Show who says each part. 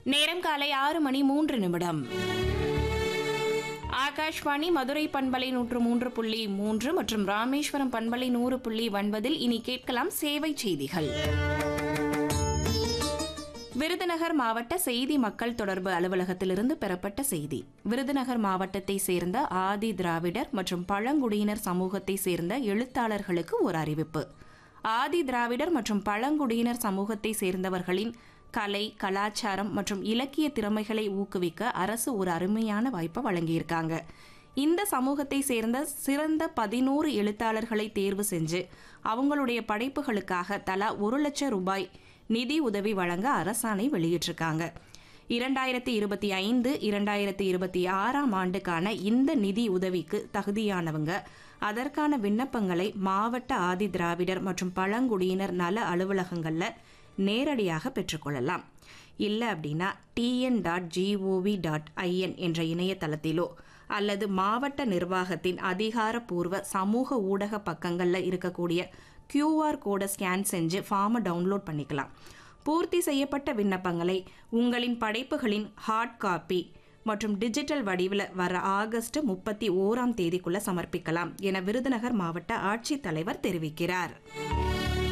Speaker 1: நேரம் காலை ஆறு மணி மூன்று நிமிடம் ஆகாஷ்வாணி மதுரை பண்பலை நூற்று மூன்று புள்ளி மூன்று மற்றும் ராமேஸ்வரம் பண்பலை நூறு புள்ளி ஒன்பதில் இனி கேட்கலாம் சேவை செய்திகள் விருதுநகர் மாவட்ட செய்தி மக்கள் தொடர்பு அலுவலகத்திலிருந்து பெறப்பட்ட செய்தி விருதுநகர் மாவட்டத்தை சேர்ந்த ஆதி திராவிடர் மற்றும் பழங்குடியினர் சமூகத்தை சேர்ந்த எழுத்தாளர்களுக்கு ஒரு அறிவிப்பு ஆதி திராவிடர் மற்றும் பழங்குடியினர் சமூகத்தை சேர்ந்தவர்களின் கலை கலாச்சாரம் மற்றும் இலக்கிய திறமைகளை ஊக்குவிக்க அரசு ஒரு அருமையான வாய்ப்பை வழங்கியிருக்காங்க இந்த சமூகத்தை சேர்ந்த சிறந்த பதினோரு எழுத்தாளர்களை தேர்வு செஞ்சு அவங்களுடைய படைப்புகளுக்காக தலா ஒரு லட்சம் ரூபாய் நிதி உதவி வழங்க அரசாணை வெளியிட்டிருக்காங்க இரண்டாயிரத்தி இருபத்தி ஐந்து இரண்டாயிரத்தி இருபத்தி ஆறாம் ஆண்டுக்கான இந்த நிதி உதவிக்கு தகுதியானவங்க அதற்கான விண்ணப்பங்களை மாவட்ட ஆதி திராவிடர் மற்றும் பழங்குடியினர் நல அலுவலகங்களில் நேரடியாக பெற்றுக்கொள்ளலாம் இல்லை அப்படின்னா TN dot GOV dot IN என்ற இணையதளத்திலோ அல்லது மாவட்ட நிர்வாகத்தின் அதிகாரப்பூர்வ சமூக ஊடக பக்கங்களில் இருக்கக்கூடிய கியூஆர் கோடை ஸ்கேன் செஞ்சு ஃபார்மை டவுன்லோட் பண்ணிக்கலாம் பூர்த்தி செய்யப்பட்ட விண்ணப்பங்களை உங்களின் படைப்புகளின் ஹார்ட் காப்பி மற்றும் டிஜிட்டல் வடிவில் வர ஆகஸ்ட் முப்பத்தி ஓராம் தேதிக்குள்ள சமர்ப்பிக்கலாம் என விருதுநகர் மாவட்ட ஆட்சித்தலைவர் தெரிவிக்கிறார்